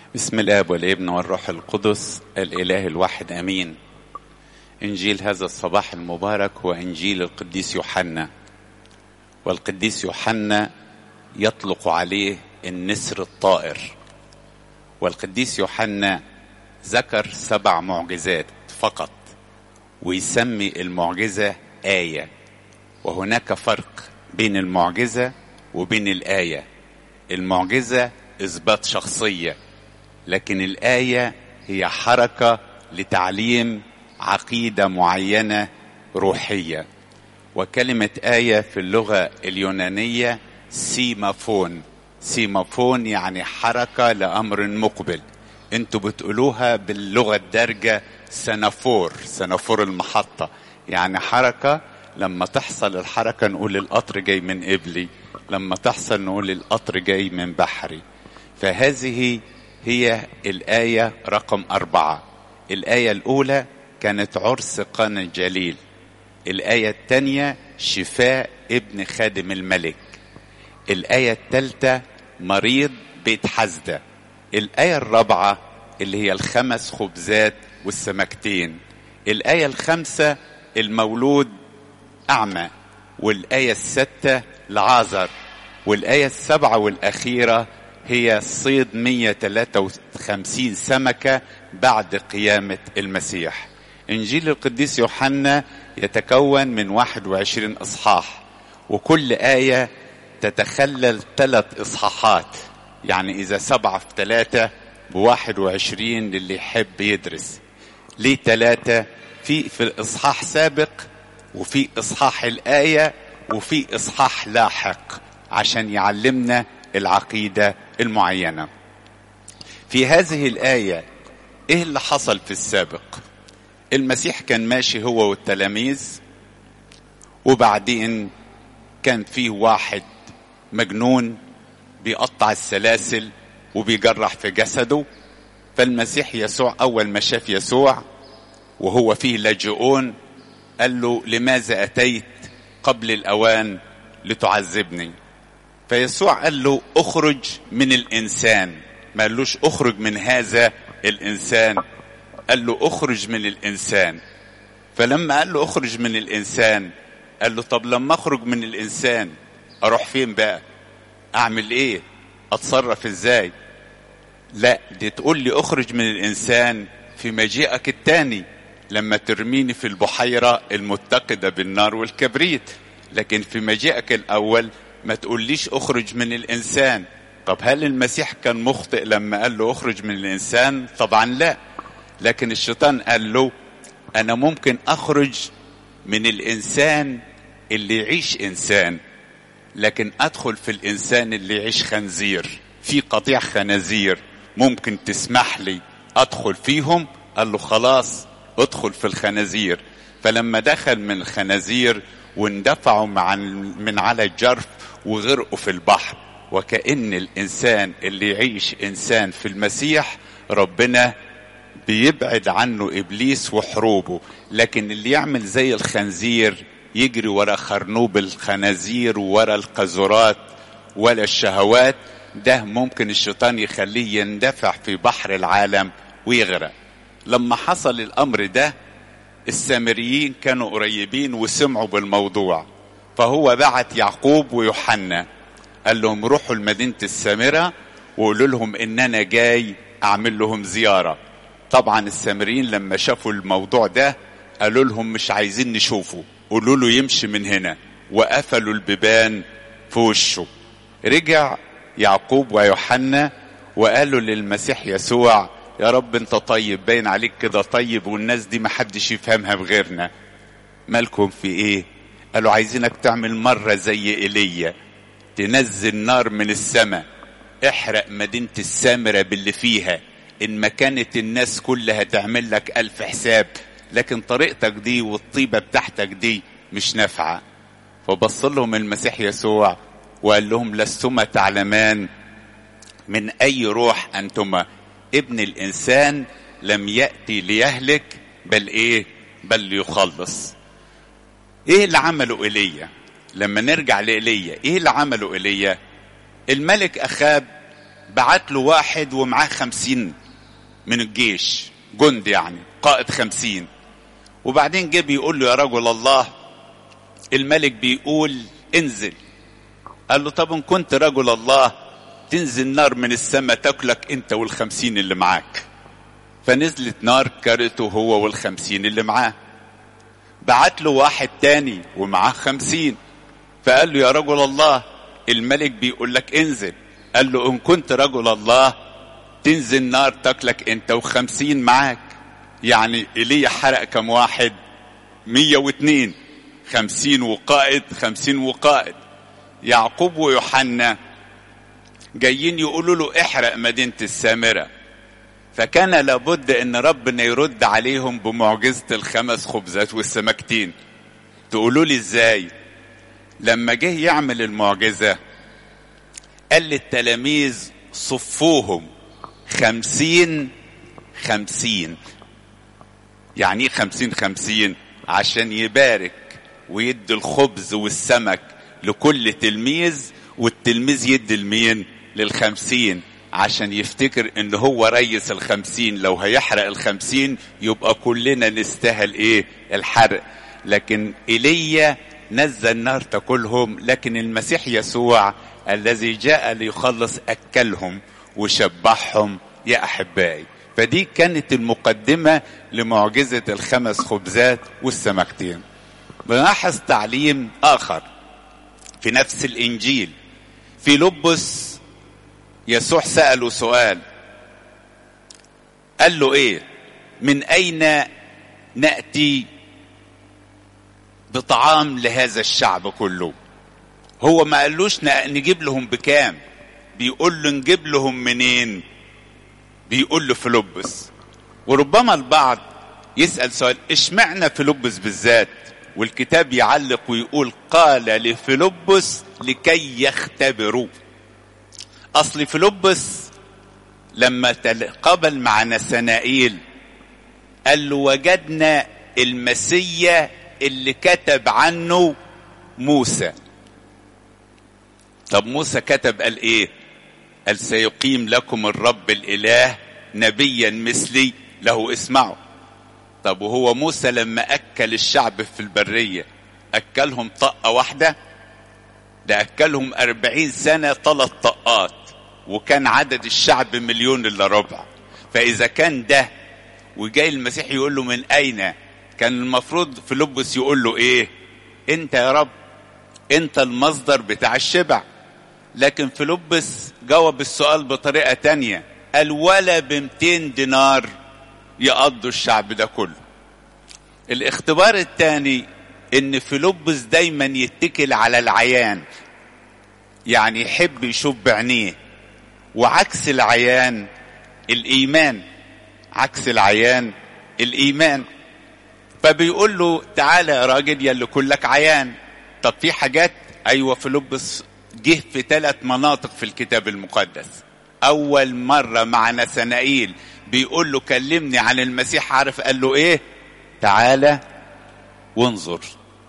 بسم الاب والابن والروح القدس الاله الواحد امين انجيل هذا الصباح المبارك هو انجيل القديس يوحنا والقديس يوحنا يطلق عليه النسر الطائر والقديس يوحنا ذكر سبع معجزات فقط ويسمي المعجزه ايه وهناك فرق بين المعجزه وبين الايه المعجزه اثبات شخصيه لكن الايه هي حركه لتعليم عقيده معينه روحيه وكلمه ايه في اللغه اليونانيه سيمافون سيمافون يعني حركه لامر مقبل انتوا بتقولوها باللغه الدارجه سنافور سنافور المحطه يعني حركه لما تحصل الحركه نقول القطر جاي من قبلي لما تحصل نقول القطر جاي من بحري فهذه هي الآية رقم أربعة الآية الأولى كانت عرس قانا الجليل الآية الثانية شفاء ابن خادم الملك الآية الثالثة مريض بيت حزدة الآية الرابعة اللي هي الخمس خبزات والسمكتين الآية الخامسة المولود أعمى والآية الستة لعازر والآية السبعة والأخيرة هي صيد 153 سمكة بعد قيامة المسيح إنجيل القديس يوحنا يتكون من 21 إصحاح وكل آية تتخلل ثلاث إصحاحات يعني إذا سبعة في ثلاثة بواحد وعشرين للي يحب يدرس ليه ثلاثة في في الإصحاح سابق وفي إصحاح الآية وفي إصحاح لاحق عشان يعلمنا العقيدة المعينة في هذه الآية إيه اللي حصل في السابق المسيح كان ماشي هو والتلاميذ وبعدين كان فيه واحد مجنون بيقطع السلاسل وبيجرح في جسده فالمسيح يسوع أول ما شاف يسوع وهو فيه لاجئون قال له لماذا أتيت قبل الأوان لتعذبني فيسوع قال له اخرج من الانسان ما قالوش اخرج من هذا الانسان قال له اخرج من الانسان فلما قال له اخرج من الانسان قال له طب لما اخرج من الانسان اروح فين بقى اعمل ايه اتصرف ازاي لا دي تقول لي اخرج من الانسان في مجيئك التاني لما ترميني في البحيرة المتقدة بالنار والكبريت لكن في مجيئك الاول ما تقوليش اخرج من الانسان طب هل المسيح كان مخطئ لما قال له اخرج من الانسان طبعا لا لكن الشيطان قال له انا ممكن اخرج من الانسان اللي يعيش انسان لكن ادخل في الانسان اللي يعيش خنزير في قطيع خنازير ممكن تسمح لي ادخل فيهم قال له خلاص ادخل في الخنازير فلما دخل من الخنازير واندفعوا من على الجرف وغرقوا في البحر وكأن الإنسان اللي يعيش إنسان في المسيح ربنا بيبعد عنه إبليس وحروبه لكن اللي يعمل زي الخنزير يجري ورا خرنوب الخنازير ورا القذرات ولا الشهوات ده ممكن الشيطان يخليه يندفع في بحر العالم ويغرق لما حصل الأمر ده السامريين كانوا قريبين وسمعوا بالموضوع فهو بعت يعقوب ويوحنا قال لهم روحوا لمدينة السامرة وقولوا لهم ان انا جاي اعمل لهم زيارة طبعا السامريين لما شافوا الموضوع ده قالوا لهم مش عايزين نشوفه قولوا له يمشي من هنا وقفلوا البيبان في وشه رجع يعقوب ويوحنا وقالوا للمسيح يسوع يا رب انت طيب باين عليك كده طيب والناس دي محدش يفهمها بغيرنا مالكم في ايه قالوا عايزينك تعمل مرة زي ايليا تنزل نار من السماء احرق مدينة السامرة باللي فيها ان ما كانت الناس كلها تعمل لك الف حساب لكن طريقتك دي والطيبة بتاعتك دي مش نافعة فبص لهم المسيح يسوع وقال لهم لستما تعلمان من اي روح انتما ابن الانسان لم ياتي ليهلك بل ايه بل ليخلص ايه اللي عمله ايليا لما نرجع لايليا ايه اللي عمله ايليا الملك اخاب بعت له واحد ومعاه خمسين من الجيش جند يعني قائد خمسين وبعدين جه بيقول له يا رجل الله الملك بيقول انزل قال له طب ان كنت رجل الله تنزل نار من السماء تاكلك انت والخمسين اللي معاك فنزلت نار كرته هو والخمسين اللي معاه بعت له واحد تاني ومعاه خمسين فقال له يا رجل الله الملك بيقول لك انزل قال له ان كنت رجل الله تنزل نار تاكلك انت وخمسين معاك يعني ايليا حرق كم واحد مية واتنين خمسين وقائد خمسين وقائد يعقوب ويوحنا جايين يقولوا له احرق مدينة السامرة فكان لابد ان ربنا يرد عليهم بمعجزة الخمس خبزات والسمكتين تقولوا لي ازاي لما جه يعمل المعجزة قال للتلاميذ صفوهم خمسين خمسين يعني ايه خمسين خمسين عشان يبارك ويدي الخبز والسمك لكل تلميذ والتلميذ يدي المين للخمسين عشان يفتكر ان هو ريس الخمسين لو هيحرق الخمسين يبقى كلنا نستاهل ايه الحرق لكن ايليا نزل نار تاكلهم لكن المسيح يسوع الذي جاء ليخلص اكلهم وشبعهم يا احبائي فدي كانت المقدمه لمعجزه الخمس خبزات والسمكتين بنلاحظ تعليم اخر في نفس الانجيل في لبس يسوع ساله سؤال قال له ايه من اين ناتي بطعام لهذا الشعب كله هو ما قالوش نجيب لهم بكام بيقول له نجيب لهم منين بيقول له فيلبس وربما البعض يسأل سؤال اشمعنى فيلبس بالذات والكتاب يعلق ويقول قال لفيلبس لكي يختبروا اصل فيلبس لما تقابل مع نسنائيل قال له وجدنا المسيا اللي كتب عنه موسى طب موسى كتب قال ايه قال سيقيم لكم الرب الاله نبيا مثلي له اسمعوا طب وهو موسى لما اكل الشعب في البريه اكلهم طقه واحده ده اكلهم أربعين سنه ثلاث طقات وكان عدد الشعب مليون الا ربع فاذا كان ده وجاي المسيح يقول له من اين كان المفروض فيلبس يقول له ايه انت يا رب انت المصدر بتاع الشبع لكن فيلبس جاوب السؤال بطريقة تانية قال ولا بمتين دينار يقضوا الشعب ده كله الاختبار الثاني ان فيلبس دايما يتكل على العيان يعني يحب يشوف بعينيه وعكس العيان الايمان عكس العيان الايمان فبيقول له تعالى يا راجل يا اللي كلك عيان طب في حاجات ايوه فيلبس جه في ثلاث مناطق في الكتاب المقدس اول مره مع نسنائيل بيقول له كلمني عن المسيح عارف قال له ايه تعالى وانظر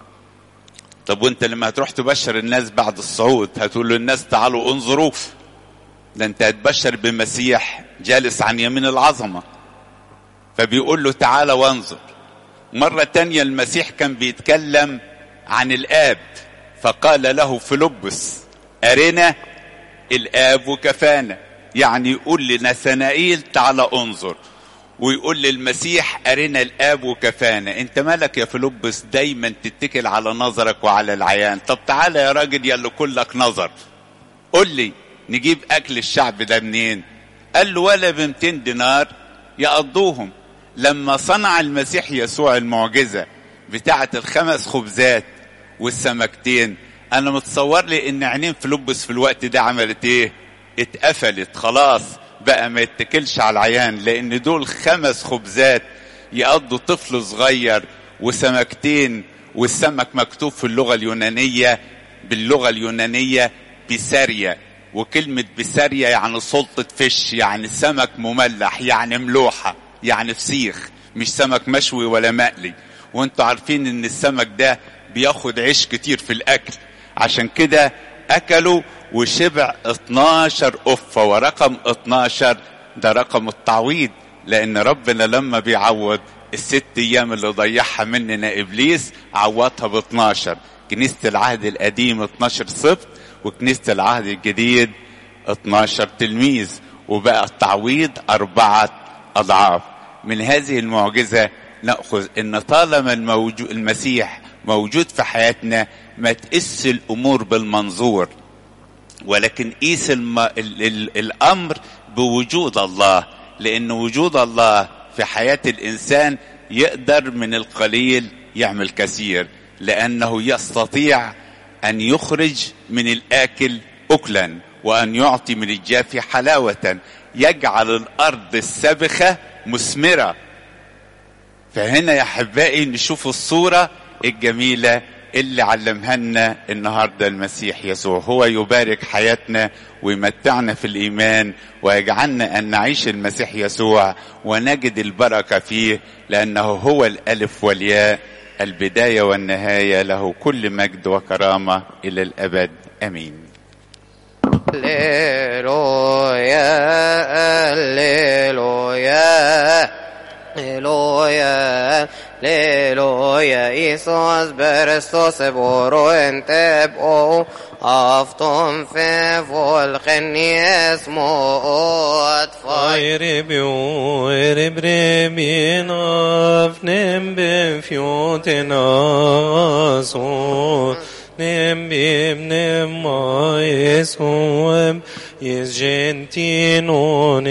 طب وانت لما هتروح تبشر الناس بعد الصعود هتقول للناس تعالوا انظروا ده انت هتبشر بمسيح جالس عن يمين العظمه فبيقول له تعالى وانظر مرة تانية المسيح كان بيتكلم عن الآب فقال له فيلبس أرنا الآب وكفانا يعني يقول لنثنائيل تعالى انظر ويقول للمسيح أرنا الآب وكفانا أنت مالك يا فيلبس دايما تتكل على نظرك وعلى العيان طب تعالى يا راجل يا اللي كلك نظر قول لي نجيب أكل الشعب ده منين قال له ولا ب 200 دينار يقضوهم لما صنع المسيح يسوع المعجزة بتاعة الخمس خبزات والسمكتين أنا متصور لي إن عينين فيلبس في الوقت ده عملت إيه؟ اتقفلت خلاص بقى ما يتكلش على العيان لأن دول خمس خبزات يقضوا طفل صغير وسمكتين والسمك مكتوب في اللغة اليونانية باللغة اليونانية بسارية وكلمة بسارية يعني سلطة فش يعني سمك مملح يعني ملوحة يعني فسيخ مش سمك مشوي ولا مقلي وانتوا عارفين ان السمك ده بياخد عيش كتير في الاكل عشان كده أكلوا وشبع 12 قفة ورقم 12 ده رقم التعويض لأن ربنا لما بيعوض الست أيام اللي ضيعها مننا إبليس عوضها ب 12 كنيسة العهد القديم 12 سبط وكنيسة العهد الجديد 12 تلميذ وبقى التعويض أربعة أضعاف من هذه المعجزة نأخذ إن طالما الموجو المسيح موجود في حياتنا ما تقيس الأمور بالمنظور ولكن قيس الم... ال... ال... الأمر بوجود الله لأن وجود الله في حياة الإنسان يقدر من القليل يعمل كثير لأنه يستطيع أن يخرج من الآكل أكلا وأن يعطي من الجاف حلاوة يجعل الأرض السبخة مثمرة فهنا يا أحبائي نشوف الصورة الجميلة اللي علمها لنا النهارده المسيح يسوع هو يبارك حياتنا ويمتعنا في الايمان ويجعلنا ان نعيش المسيح يسوع ونجد البركه فيه لانه هو الالف والياء البدايه والنهايه له كل مجد وكرامه الى الابد امين Alleluia, alleluia, alleluia, alleluia, Iisus Kristus boro en tebo, afton fe volken jesmo atfaj. Erebi o erebrebi nafnem ben fjotenas o nem bim nem maes hoem jes gentinon